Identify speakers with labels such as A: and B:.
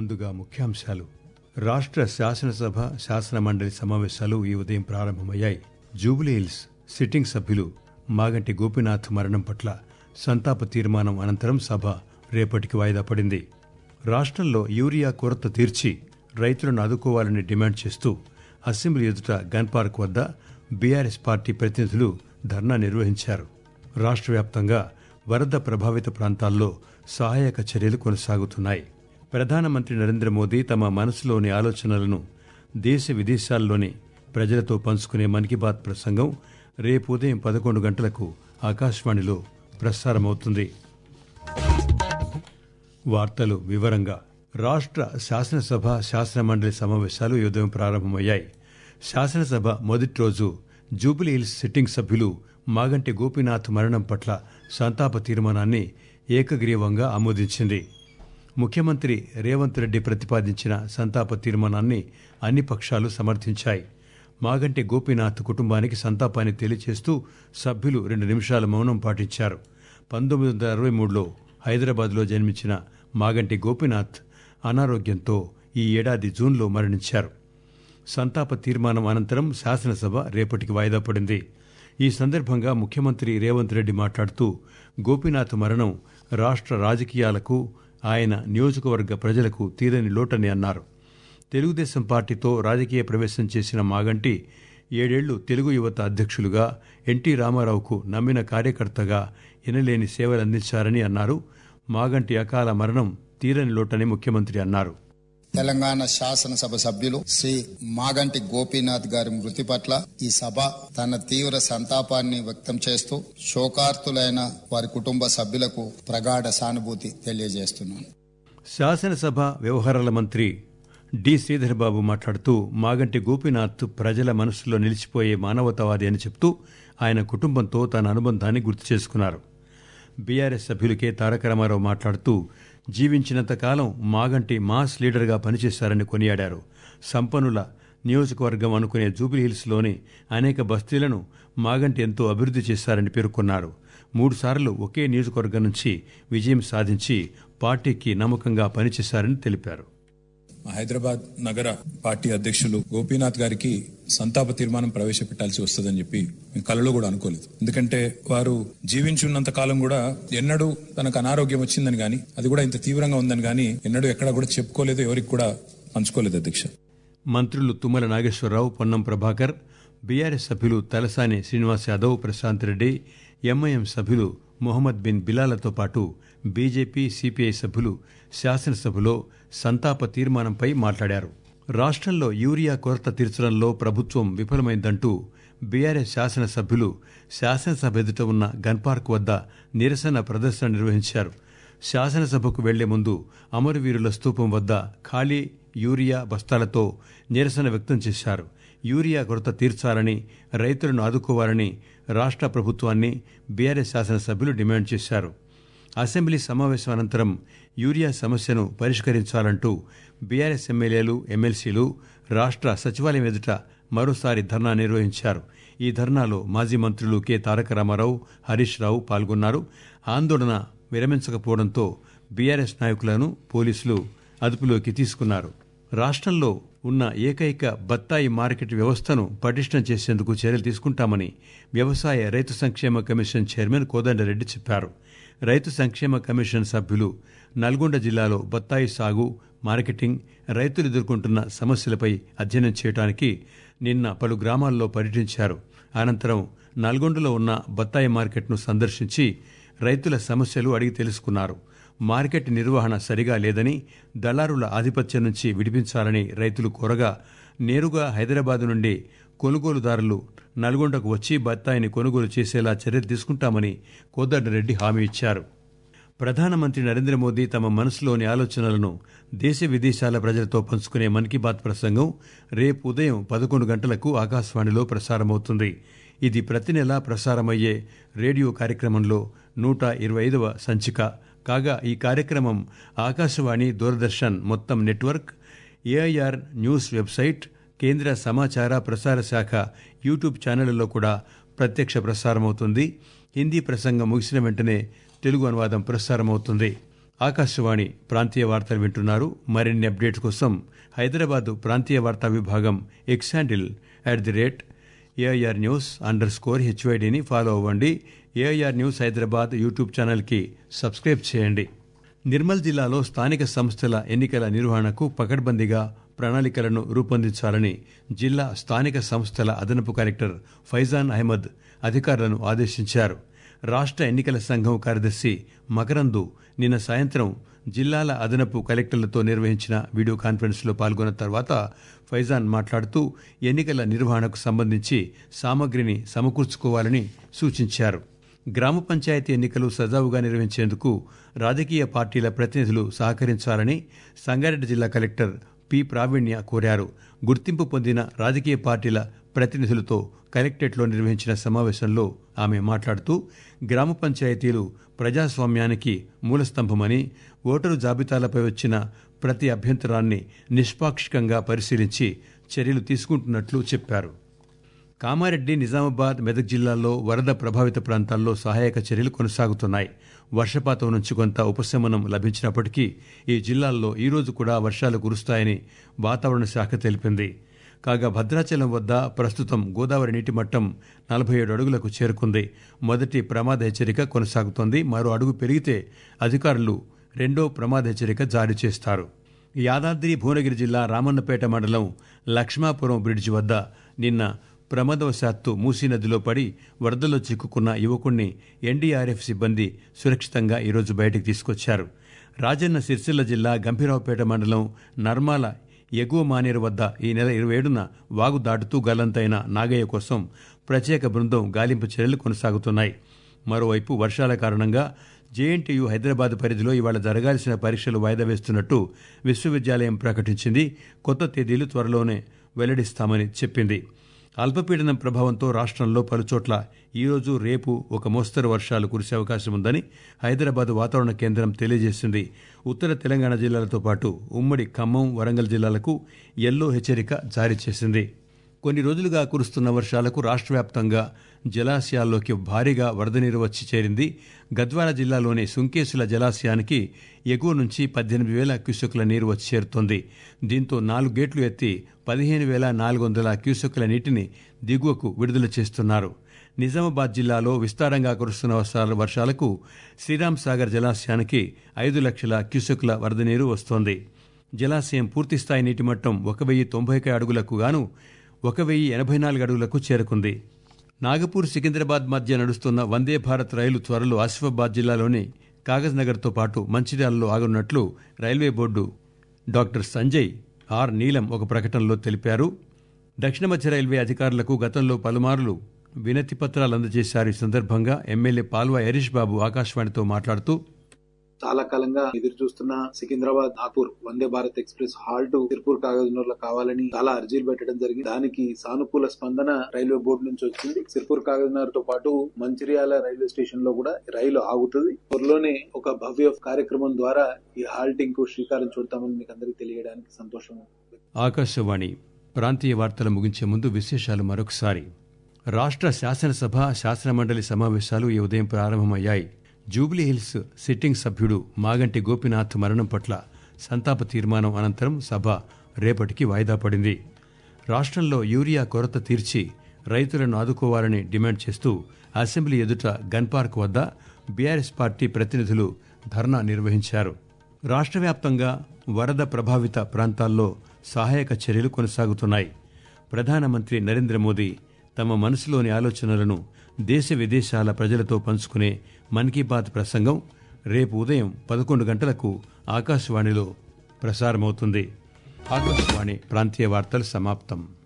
A: ముందుగా ముఖ్యాంశాలు రాష్ట్ర శాసనసభ శాసన మండలి సమావేశాలు ఈ ఉదయం ప్రారంభమయ్యాయి జూబ్లీహిల్స్ సిట్టింగ్ సభ్యులు మాగంటి గోపీనాథ్ మరణం పట్ల సంతాప తీర్మానం అనంతరం సభ రేపటికి వాయిదా పడింది రాష్ట్రంలో యూరియా కొరత తీర్చి రైతులను ఆదుకోవాలని డిమాండ్ చేస్తూ అసెంబ్లీ ఎదుట గన్ పార్క్ వద్ద బీఆర్ఎస్ పార్టీ ప్రతినిధులు ధర్నా నిర్వహించారు రాష్ట్ర వ్యాప్తంగా వరద ప్రభావిత ప్రాంతాల్లో సహాయక చర్యలు కొనసాగుతున్నాయి ప్రధానమంత్రి నరేంద్ర మోదీ తమ మనసులోని ఆలోచనలను దేశ విదేశాల్లోని ప్రజలతో పంచుకునే మన్ కీ బాత్ ప్రసంగం రేపు ఉదయం పదకొండు గంటలకు ఆకాశవాణిలో ప్రసారమవుతుంది వార్తలు వివరంగా రాష్ట్ర శాసనసభ శాసన మండలి సమావేశాలు ఈ ఉదయం ప్రారంభమయ్యాయి శాసనసభ మొదటి రోజు జూబిలీహిల్స్ సిట్టింగ్ సభ్యులు మాగంటి గోపీనాథ్ మరణం పట్ల సంతాప తీర్మానాన్ని ఏకగ్రీవంగా ఆమోదించింది ముఖ్యమంత్రి రేవంత్ రెడ్డి ప్రతిపాదించిన సంతాప తీర్మానాన్ని అన్ని పక్షాలు సమర్థించాయి మాగంటి గోపీనాథ్ కుటుంబానికి సంతాపాన్ని తెలియజేస్తూ సభ్యులు రెండు నిమిషాల మౌనం పాటించారు పంతొమ్మిది వందల అరవై మూడులో హైదరాబాద్లో జన్మించిన మాగంటి గోపీనాథ్ అనారోగ్యంతో ఈ ఏడాది జూన్లో మరణించారు సంతాప తీర్మానం అనంతరం శాసనసభ రేపటికి వాయిదా పడింది ఈ సందర్భంగా ముఖ్యమంత్రి రేవంత్ రెడ్డి మాట్లాడుతూ గోపీనాథ్ మరణం రాష్ట్ర రాజకీయాలకు ఆయన నియోజకవర్గ ప్రజలకు తీరని లోటని అన్నారు తెలుగుదేశం పార్టీతో రాజకీయ ప్రవేశం చేసిన మాగంటి ఏడేళ్లు తెలుగు యువత అధ్యక్షులుగా ఎన్టీ రామారావుకు నమ్మిన కార్యకర్తగా ఎనలేని సేవలందించారని అన్నారు మాగంటి అకాల మరణం తీరని లోటని ముఖ్యమంత్రి అన్నారు
B: తెలంగాణ శాసనసభ సభ్యులు శ్రీ మాగంటి గోపీనాథ్ గారి మృతి పట్ల ఈ సభ తన తీవ్ర సంతాపాన్ని వ్యక్తం చేస్తూ శోకార్తులైన వారి కుటుంబ సభ్యులకు ప్రగాఢ సానుభూతి తెలియజేస్తున్నాను
A: శాసనసభ వ్యవహారాల మంత్రి డి శ్రీధర్బాబు మాట్లాడుతూ మాగంటి గోపీనాథ్ ప్రజల మనసులో నిలిచిపోయే మానవతావాది అని చెప్తూ ఆయన కుటుంబంతో తన అనుబంధాన్ని గుర్తు చేసుకున్నారు బీఆర్ఎస్ సభ్యులు కె తారక రామారావు మాట్లాడుతూ జీవించినంత కాలం మాగంటి మాస్ లీడర్గా పనిచేశారని కొనియాడారు సంపన్నుల నియోజకవర్గం అనుకునే జూబిలీహిల్స్లోని అనేక బస్తీలను మాగంటి ఎంతో అభివృద్ధి చేశారని పేర్కొన్నారు మూడుసార్లు ఒకే నియోజకవర్గం నుంచి విజయం సాధించి పార్టీకి నమ్మకంగా పనిచేశారని తెలిపారు
C: హైదరాబాద్ నగర పార్టీ అధ్యక్షులు గోపీనాథ్ గారికి సంతాప తీర్మానం ప్రవేశపెట్టాల్సి వస్తుందని చెప్పి మేము కలలో కూడా అనుకోలేదు ఎందుకంటే వారు జీవించున్నంత కాలం కూడా ఎన్నడూ తనకు అనారోగ్యం వచ్చిందని గాని అది కూడా ఇంత తీవ్రంగా ఉందని గాని ఎన్నడూ ఎక్కడా కూడా చెప్పుకోలేదు ఎవరికి కూడా పంచుకోలేదు అధ్యక్ష
A: మంత్రులు తుమ్మల నాగేశ్వరరావు పొన్నం ప్రభాకర్ బీఆర్ఎస్ సభ్యులు తలసాని శ్రీనివాస్ యాదవ్ ప్రశాంత్ రెడ్డి ఎంఐఎం సభ్యులు మొహమ్మద్ బిన్ బిలాలతో పాటు బీజేపీ సిపిఐ సభ్యులు శాసనసభలో సంతాప తీర్మానంపై మాట్లాడారు రాష్ట్రంలో యూరియా కొరత తీర్చడంలో ప్రభుత్వం విఫలమైందంటూ బీఆర్ఎస్ శాసనసభ్యులు శాసనసభ ఎదుట ఉన్న గన్ పార్క్ వద్ద నిరసన ప్రదర్శన నిర్వహించారు శాసనసభకు వెళ్లే ముందు అమరవీరుల స్తూపం వద్ద ఖాళీ యూరియా బస్తాలతో నిరసన వ్యక్తం చేశారు యూరియా కొరత తీర్చాలని రైతులను ఆదుకోవాలని రాష్ట్ర ప్రభుత్వాన్ని బీఆర్ఎస్ శాసనసభ్యులు డిమాండ్ చేశారు అసెంబ్లీ సమావేశం అనంతరం యూరియా సమస్యను పరిష్కరించాలంటూ బీఆర్ఎస్ ఎమ్మెల్యేలు ఎమ్మెల్సీలు రాష్ట్ర సచివాలయం ఎదుట మరోసారి ధర్నా నిర్వహించారు ఈ ధర్నాలో మాజీ మంత్రులు కె తారక రామారావు హరీష్ రావు పాల్గొన్నారు ఆందోళన విరమించకపోవడంతో బీఆర్ఎస్ నాయకులను పోలీసులు అదుపులోకి తీసుకున్నారు రాష్ట్రంలో ఉన్న ఏకైక బత్తాయి మార్కెట్ వ్యవస్థను పటిష్టం చేసేందుకు చర్యలు తీసుకుంటామని వ్యవసాయ రైతు సంక్షేమ కమిషన్ చైర్మన్ కోదండరెడ్డి చెప్పారు రైతు సంక్షేమ కమిషన్ సభ్యులు నల్గొండ జిల్లాలో బత్తాయి సాగు మార్కెటింగ్ రైతులు ఎదుర్కొంటున్న సమస్యలపై అధ్యయనం చేయడానికి నిన్న పలు గ్రామాల్లో పర్యటించారు అనంతరం నల్గొండలో ఉన్న బత్తాయి మార్కెట్ను సందర్శించి రైతుల సమస్యలు అడిగి తెలుసుకున్నారు మార్కెట్ నిర్వహణ సరిగా లేదని దళారుల ఆధిపత్యం నుంచి విడిపించాలని రైతులు కోరగా నేరుగా హైదరాబాద్ నుండి కొనుగోలుదారులు నల్గొండకు వచ్చి బత్తాయిని కొనుగోలు చేసేలా చర్యలు తీసుకుంటామని కోదండరెడ్డి హామీ ఇచ్చారు ప్రధానమంత్రి నరేంద్ర మోదీ తమ మనసులోని ఆలోచనలను దేశ విదేశాల ప్రజలతో పంచుకునే మన్ కీ బాత్ ప్రసంగం రేపు ఉదయం పదకొండు గంటలకు ఆకాశవాణిలో ప్రసారమవుతుంది ఇది ప్రతి నెలా ప్రసారమయ్యే రేడియో కార్యక్రమంలో నూట ఇరవై ఐదవ సంచిక కాగా ఈ కార్యక్రమం ఆకాశవాణి దూరదర్శన్ మొత్తం నెట్వర్క్ ఏఐఆర్ న్యూస్ వెబ్సైట్ కేంద్ర సమాచార ప్రసార శాఖ యూట్యూబ్ ఛానళ్లలో కూడా ప్రత్యక్ష ప్రసారమవుతుంది హిందీ ప్రసంగం ముగిసిన వెంటనే తెలుగు అనువాదం ప్రసారమవుతుంది ఆకాశవాణి ప్రాంతీయ వార్తలు వింటున్నారు మరిన్ని అప్డేట్స్ కోసం హైదరాబాద్ ప్రాంతీయ వార్తా విభాగం X handle at the rate AIR news under score హెచ్వైడిని ఫాలో అవ్వండి ఏఐఆర్ న్యూస్ హైదరాబాద్ యూట్యూబ్ ఛానల్కి సబ్స్క్రైబ్ చేయండి నిర్మల్ జిల్లాలో స్థానిక సంస్థల ఎన్నికల నిర్వహణకు పకడ్బందీగా ప్రణాళికలను రూపొందించాలని జిల్లా స్థానిక సంస్థల అదనపు కలెక్టర్ ఫైజాన్ అహ్మద్ అధికారులను ఆదేశించారు రాష్ట్ర ఎన్నికల సంఘం కార్యదర్శి మకరందు నిన్న సాయంత్రం జిల్లాల అదనపు కలెక్టర్లతో నిర్వహించిన వీడియో కాన్ఫరెన్స్లో పాల్గొన్న తర్వాత ఫైజాన్ మాట్లాడుతూ ఎన్నికల నిర్వహణకు సంబంధించి సామగ్రిని సమకూర్చుకోవాలని సూచించారు గ్రామ పంచాయతీ ఎన్నికలు సజావుగా నిర్వహించేందుకు రాజకీయ పార్టీల ప్రతినిధులు సహకరించాలని సంగారెడ్డి జిల్లా కలెక్టర్ పి ప్రావీణ్య కోరారు గుర్తింపు పొందిన రాజకీయ పార్టీల ప్రతినిధులతో కలెక్టరేట్లో నిర్వహించిన సమావేశంలో ఆమె మాట్లాడుతూ గ్రామ పంచాయతీలు ప్రజాస్వామ్యానికి మూలస్తంభమని ఓటరు జాబితాలపై వచ్చిన ప్రతి అభ్యంతరాన్ని నిష్పాక్షికంగా పరిశీలించి చర్యలు తీసుకుంటున్నట్లు చెప్పారు కామారెడ్డి నిజామాబాద్ మెదక్ జిల్లాల్లో వరద ప్రభావిత ప్రాంతాల్లో సహాయక చర్యలు కొనసాగుతున్నాయి వర్షపాతం నుంచి కొంత ఉపశమనం లభించినప్పటికీ ఈ జిల్లాల్లో ఈరోజు కూడా వర్షాలు కురుస్తాయని వాతావరణ శాఖ తెలిపింది కాగా భద్రాచలం వద్ద ప్రస్తుతం గోదావరి నీటి మట్టం నలభై ఏడు అడుగులకు చేరుకుంది మొదటి ప్రమాద హెచ్చరిక కొనసాగుతోంది మరో అడుగు పెరిగితే అధికారులు రెండో ప్రమాద హెచ్చరిక జారీ చేస్తారు యాదాద్రి భువనగిరి జిల్లా రామన్నపేట మండలం లక్ష్మాపురం బ్రిడ్జి వద్ద నిన్న ప్రమాదవశాత్తు మూసీ నదిలో పడి వరదలో చిక్కుకున్న యువకుణ్ణి ఎన్డీఆర్ఎఫ్ సిబ్బంది సురక్షితంగా ఈరోజు బయటికి తీసుకొచ్చారు రాజన్న సిరిసిల్ల జిల్లా గంభీరావుపేట మండలం నర్మాల ఎగువ మానేరు వద్ద ఈ నెల ఇరవై ఏడున వాగు దాటుతూ గల్లంతైన నాగయ్య కోసం ప్రత్యేక బృందం గాలింపు చర్యలు కొనసాగుతున్నాయి మరోవైపు వర్షాల కారణంగా జేఎన్టీయూ హైదరాబాద్ పరిధిలో ఇవాళ జరగాల్సిన పరీక్షలు వాయిదా వేస్తున్నట్టు విశ్వవిద్యాలయం ప్రకటించింది కొత్త తేదీలు త్వరలోనే వెల్లడిస్తామని చెప్పింది అల్పపీడనం ప్రభావంతో రాష్ట్రంలో పలుచోట్ల ఈరోజు రేపు ఒక మోస్తరు వర్షాలు కురిసే అవకాశం ఉందని హైదరాబాద్ వాతావరణ కేంద్రం తెలియజేసింది ఉత్తర తెలంగాణ జిల్లాలతో పాటు ఉమ్మడి ఖమ్మం వరంగల్ జిల్లాలకు ఎల్లో హెచ్చరిక జారీ చేసింది కొన్ని రోజులుగా కురుస్తున్న వర్షాలకు రాష్ట్ర వ్యాప్తంగా జలాశయాల్లోకి భారీగా వరద నీరు వచ్చి చేరింది గద్వాల జిల్లాలోని సుంకేసుల జలాశయానికి ఎగువ నుంచి పద్దెనిమిది వేల క్యూసెక్కుల నీరు వచ్చి చేరుతోంది దీంతో నాలుగు గేట్లు ఎత్తి పదిహేను వేల నాలుగు వందల క్యూసెక్కుల నీటిని దిగువకు విడుదల చేస్తున్నారు నిజామాబాద్ జిల్లాలో విస్తారంగా కురుస్తున్న వర్షాల వర్షాలకు శ్రీరామ్ సాగర్ జలాశయానికి ఐదు లక్షల క్యూసెక్కుల వరద నీరు వస్తోంది జలాశయం పూర్తిస్థాయి నీటి మట్టం ఒక వెయ్యి తొంభై అడుగులకు గాను ఒక వెయ్యి ఎనభై నాలుగు అడుగులకు చేరుకుంది నాగపూర్ సికింద్రాబాద్ మధ్య నడుస్తున్న వందే భారత్ రైలు త్వరలో ఆసిఫాబాద్ జిల్లాలోని కాగజ్ నగర్తో పాటు మంచిర్యాలలో ఆగనున్నట్లు railway board doctor Sanjay R Neelam ఒక ప్రకటనలో తెలిపారు దక్షిణ మధ్య రైల్వే అధికారులకు గతంలో పలుమార్లు వినతి పత్రాలు అందజేశారు ఈ సందర్భంగా ఎమ్మెల్యే పాల్వా హరీష్ బాబు ఆకాశవాణితో మాట్లాడుతూ
D: చాలా కాలంగా ఎదురు చూస్తున్న సికింద్రాబాద్ నాగపూర్ వందే భారత్ ఎక్స్ప్రెస్ హాల్ట్ తిరుపూర్ కాగజ్నగర్ కావాలని చాలా అర్జీలు పెట్టడం జరిగింది దానికి సానుకూల స్పందన రైల్వే బోర్డు నుంచి వచ్చింది సిర్పూర్ కాగజ్నగర్ తో పాటు మంచిర్యాల రైల్వే స్టేషన్ లో కూడా రైలు ఆగుతుంది త్వరలోనే ఒక భవ్య కార్యక్రమం ద్వారా ఈ హాల్టింగ్ కు శ్రీకారం చుడతామని మీకు అందరికీ తెలియడానికి సంతోషం
A: ఆకాశవాణి ప్రాంతీయ వార్తలు ముగించే ముందు విశేషాలు మరొకసారి రాష్ట్ర శాసనసభ శాసనమండలి సమావేశాలు ఈ ఉదయం ప్రారంభమయ్యాయి జూబ్లీహిల్స్ సిట్టింగ్ సభ్యుడు మాగంటి గోపీనాథ్ మరణం పట్ల సంతాప తీర్మానం అనంతరం సభ రేపటికి వాయిదా పడింది రాష్ట్రంలో యూరియా కొరత తీర్చి రైతులను ఆదుకోవాలని డిమాండ్ చేస్తూ అసెంబ్లీ ఎదుట గన్ పార్క్ వద్ద బీఆర్ఎస్ పార్టీ ప్రతినిధులు ధర్నా నిర్వహించారు రాష్ట్ర వ్యాప్తంగా వరద ప్రభావిత ప్రాంతాల్లో సహాయక చర్యలు కొనసాగుతున్నాయి ప్రధానమంత్రి నరేంద్ర మోదీ తమ మనసులోని ఆలోచనలను దేశ విదేశాల ప్రజలతో పంచుకునే మన్ కీ బాత్ ప్రసంగం రేపు ఉదయం పదకొండు గంటలకు ఆకాశవాణిలో ప్రసారమవుతుంది ఆకాశవాణి ప్రాంతీయ వార్తలు సమాప్తం